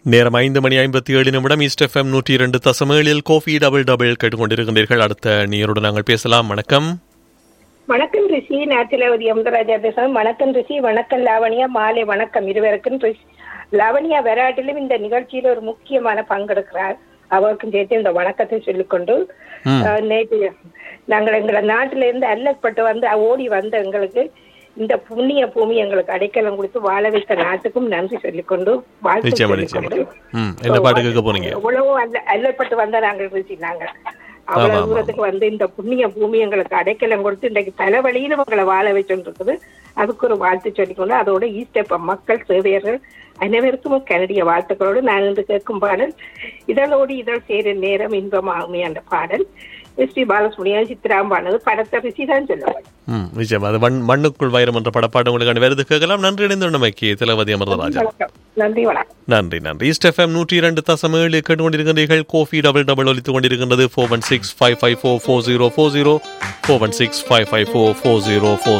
நேரம் ஐந்து மணி ஐம்பத்தி ஏழு நிமிடம் ஈஸ்ட் எஃப்எம் நூற்றி இரண்டு தசமேழில் கோஃபி டபுள் டபுள் கேட்டுக்கொண்டிருக்கின்றீர்கள் அடுத்த நீரோடு நாங்கள் பேசலாம் வணக்கம் வணக்கம் ரிஷி நாட்டிலவதி அமுதராஜா பேசுறேன் வணக்கம் ரிஷி வணக்கம் லாவணியா மாலை வணக்கம் இருவருக்கும் ரிஷி லாவணியா விராட்டிலும் இந்த நிகழ்ச்சியில ஒரு முக்கியமான பங்கெடுக்கிறார் அவருக்கும் சேர்த்து இந்த வணக்கத்தை சொல்லிக்கொண்டு அஹ், நேற்று நாங்கள் எங்களை நாட்டில இருந்து அல்லப்பட்டு வந்து ஓடி வந்த எங்களுக்கு இந்த புண்ணிய பூமி எங்களுக்கு அடைக்கலம் கொடுத்து வாழ வைத்த நாட்டுக்கும் நன்றி சொல்லிக்கொண்டு வாழ்த்து நிச்சயமா நிச்சயமா சொல்லிக்கொண்டு ம் என்ன பாட்டு கேட்க போறீங்க எவ்வளவோ அல்ல அல்லப்பட்டு வந்த நாங்கள் ரிஷி நாங்கள் அவ்வளவு தூரத்துக்கு வந்து இந்த புண்ணிய பூமி எங்களுக்கு அடைக்கலம் கொடுத்து இன்றைக்கு தலைவலியில உங்களை வாழ வச்சுட்டு இருக்குது அதுக்கு ஒரு வாழ்த்து சொல்லிக்கொண்டு அதோட ஈஸ்டப்ப மக்கள் சேவையர்கள் அனைவருக்கும் கனடிய வாழ்த்துக்களோடு நான் இன்று கேட்கும் பாடல் இதழோடு இதழ் சேரும் நேரம் இன்பமாகுமே அந்த பாடல் ஸ்ரீ பாலசுமணியா சித்ராம்பானது படத்தை ரிஷி தான் சொல்லுவாங்க ம் நிச்சயமா அது மண் மண்ணுக்குள் வைரம் என்ற படப்பாடு உங்களுக்கு வருது கேட்கலாம் நன்றி இணைந்து நம்மைக்கு திலவதி அமர்தராஜா வணக்கம் நன்றி வணக்கம் நன்றி நன்றி ஈஸ்ட் எஃப்எம் நூற்றி இரண்டு தசம் ஏழு கேட்டுக்கொண்டிருக்கின்றீர்கள் கோஃபி டபுள் டபுள் ஒலித்துக் கொண்டிருக்கின்றது four one six five five four four zero four zero four one six five five four four zero four